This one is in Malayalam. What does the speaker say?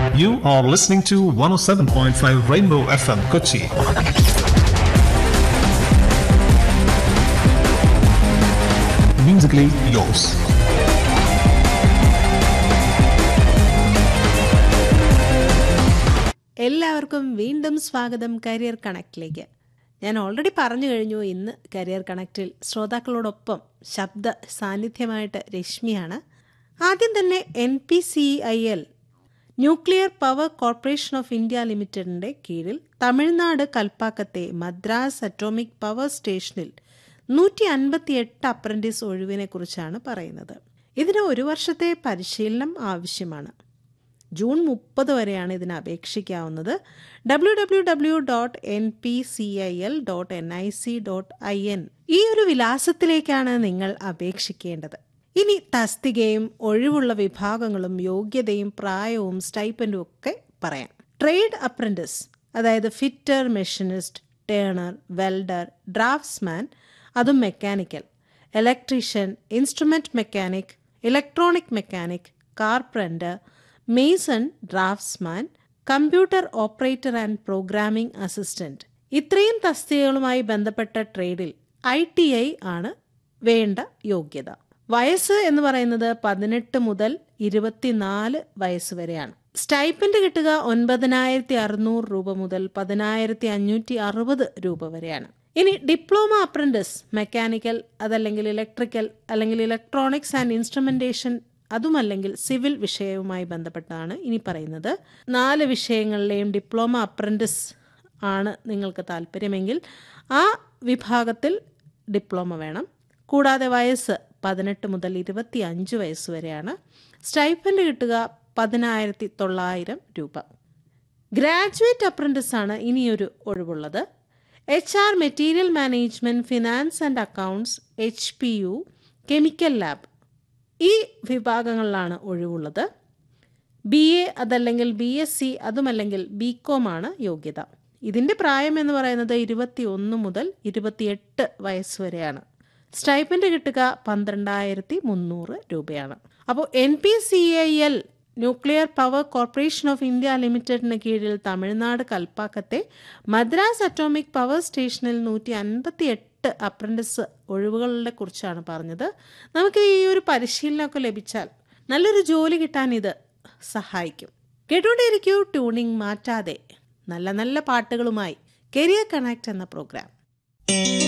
You are listening to 107.5 Rainbow FM Kochi. Musically yours. എല്ലാവർക്കും വീണ്ടും സ്വാഗതം കരിയർ കണക്റ്റിലേക്ക് ഞാൻ ഓൾറെഡി പറഞ്ഞു കഴിഞ്ഞു ഇന്ന് കരിയർ കണക്റ്റിൽ ശ്രോതാക്കളോടൊപ്പം ശബ്ദ സാന്നിധ്യമായിട്ട് രശ്മിയാണ് ആദ്യം തന്നെ N P C I L nuclear power corporation of India ലിമിറ്റഡിന്റെ കീഴിൽ തമിഴ്നാട് കൽപ്പാക്കത്തെ മദ്രാസ് അറ്റോമിക് പവർ സ്റ്റേഷനിൽ നൂറ്റി അൻപത്തിയെട്ട് അപ്രന്റീസ് ഒഴിവിനെ കുറിച്ചാണ് പറയുന്നത് ഇതിന് ഒരു വർഷത്തെ പരിശീലനം ആവശ്യമാണ് ജൂൺ മുപ്പത് വരെയാണ് ഇതിന് അപേക്ഷിക്കാവുന്നത് W W W dot N P C I L dot N I C dot I N ഈ ഒരു വിലാസത്തിലേക്കാണ് നിങ്ങൾ അപേക്ഷിക്കേണ്ടത് ഇനി തസ്തികയും ഒഴിവുള്ള വിഭാഗങ്ങളും യോഗ്യതയും പ്രായവും സ്റ്റൈപ്പൻഡും ഒക്കെ പറയാം ട്രേഡ് അപ്രന്റിസ് അതായത് fitter machinist turner welder draftsman അതും mechanical electrician instrument mechanic electronic mechanic carpenter mason draftsman computer operator and programming assistant ഇത്രയും തസ്തികകളുമായി ബന്ധപ്പെട്ട ട്രേഡിൽ ഐ ടി ഐ ആണ് വേണ്ട യോഗ്യത വയസ്സ് എന്ന് പറയുന്നത് പതിനെട്ട് മുതൽ ഇരുപത്തിനാല് വയസ്സ് വരെയാണ് സ്റ്റൈപ്പൻഡ് കിട്ടുക ഒൻപതിനായിരത്തി അറുന്നൂറ് രൂപ മുതൽ പതിനായിരത്തി അഞ്ഞൂറ്റി അറുപത് രൂപ വരെയാണ് ഇനി ഡിപ്ലോമ അപ്രന്റിസ് മെക്കാനിക്കൽ അതല്ലെങ്കിൽ ഇലക്ട്രിക്കൽ അല്ലെങ്കിൽ ഇലക്ട്രോണിക്സ് ആൻഡ് ഇൻസ്ട്രുമെന്റേഷൻ അതുമല്ലെങ്കിൽ സിവിൽ വിഷയവുമായി ബന്ധപ്പെട്ടാണ് ഇനി പറയുന്നത് നാല് വിഷയങ്ങളിലെയും ഡിപ്ലോമ അപ്രന്റിസ് ആണ് നിങ്ങൾക്ക് താല്പര്യമെങ്കിൽ ആ വിഭാഗത്തിൽ ഡിപ്ലോമ വേണം കൂടാതെ വയസ്സ് പതിനെട്ട് മുതൽ ഇരുപത്തി അഞ്ച് വയസ്സ് വരെയാണ് സ്റ്റൈപ്പൻഡ് കിട്ടുക പതിനായിരത്തി തൊള്ളായിരം രൂപ ഗ്രാജുവേറ്റ് അപ്രന്റിസ് ആണ് ഇനിയൊരു ഒഴിവുള്ളത് H R material management finance and accounts H P U chemical lab ഈ വിഭാഗങ്ങളിലാണ് ഒഴിവുള്ളത് ബി എ അതല്ലെങ്കിൽ ബി എസ് സി അതുമല്ലെങ്കിൽ ബി കോം ആണ് യോഗ്യത ഇതിൻ്റെ പ്രായം എന്ന് പറയുന്നത് ഇരുപത്തി ഒന്ന് മുതൽ ഇരുപത്തിയെട്ട് വയസ്സ് വരെയാണ് സ്റ്റൈപ്പൻഡ് കിട്ടുക പന്ത്രണ്ടായിരത്തി മുന്നൂറ് രൂപയാണ് അപ്പോൾ N P C I L nuclear power corporation of India ലിമിറ്റഡിന് കീഴിൽ തമിഴ്നാട് കൽപ്പാക്കത്തെ മദ്രാസ് അറ്റോമിക് പവർ സ്റ്റേഷനിൽ നൂറ്റി അൻപത്തി എട്ട് അപ്രന്റിസ് ഒഴിവുകളെ കുറിച്ചാണ് പറഞ്ഞത് നമുക്ക് ഈ ഒരു പരിശീലനമൊക്കെ ലഭിച്ചാൽ നല്ലൊരു ജോലി കിട്ടാൻ ഇത് സഹായിക്കും കേട്ടുകൊണ്ടേയിരിക്കൂ ട്യൂണിംഗ് മാറ്റാതെ നല്ല നല്ല പാട്ടുകളുമായി കരിയർ കണക്ട് എന്ന പ്രോഗ്രാം